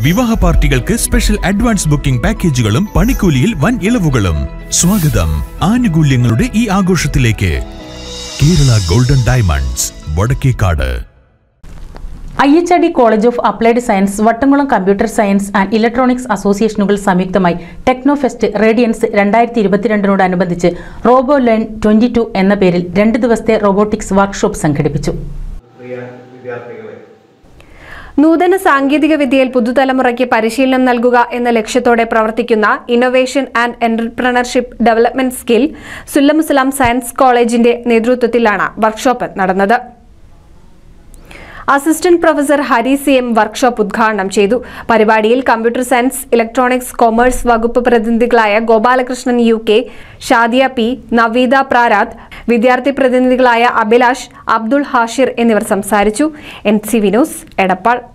വിവാഹ പാർട്ടികൾക്ക് special advance booking പാക്കേജുകളും പണിക്കൂലിയിൽ വൻ ഇളവുകളും സ്വാഗതം ആനുകൂല്യങ്ങളുടെ ഈ ആഘോഷത്തിലേക്ക് Kerala golden diamonds Vadakkekad I H R D college of applied science Vattamkulam computer science and electronics അസോസിയേഷനുകൾ സംയുക്തമായി ടെക്നോഫെസ്റ്റ് റേഡിയൻസ് രണ്ടായിരത്തി ഇരുപത്തിരണ്ടിനോടനുബന്ധിച്ച് റോബോ ലേൺ ട്വന്റി ടു എന്ന പേരിൽ രണ്ട് ദിവസത്തെ റോബോട്ടിക്സ് വർക്ക്ഷോപ്പ് സംഘടിപ്പിച്ചു പ്രിയ വിദ്യാർത്ഥികളെ നൂതന സാങ്കേതിക വിദ്യയിൽ പുതുതലമുറയ്ക്ക് പരിശീലനം നൽകുക എന്ന ലക്ഷ്യത്തോടെ പ്രവർത്തിക്കുന്ന innovation and entrepreneurship development skill Sullamussalam science കോളേജിന്റെ നേതൃത്വത്തിലാണ് വർക്ക്ഷോപ്പ് നടന്നത് assistant professor Hari C M workshop ഉദ്ഘാടനം ചെയ്തു പരിപാടിയിൽ കമ്പ്യൂട്ടർ സയൻസ് ഇലക്ട്രോണിക്സ് കൊമേഴ്സ് വകുപ്പ് പ്രതിനിധികളായ Gopalakrishnan U K Shadiya P Naveetha പ്രാരാത് വിദ്യാർത്ഥി പ്രതിനിധികളായ അഭിലാഷ് അബ്ദുൾ ഹാഷിർ എന്നിവർ സംസാരിച്ചു എൻ സി വിനോസ് എടപ്പാൾ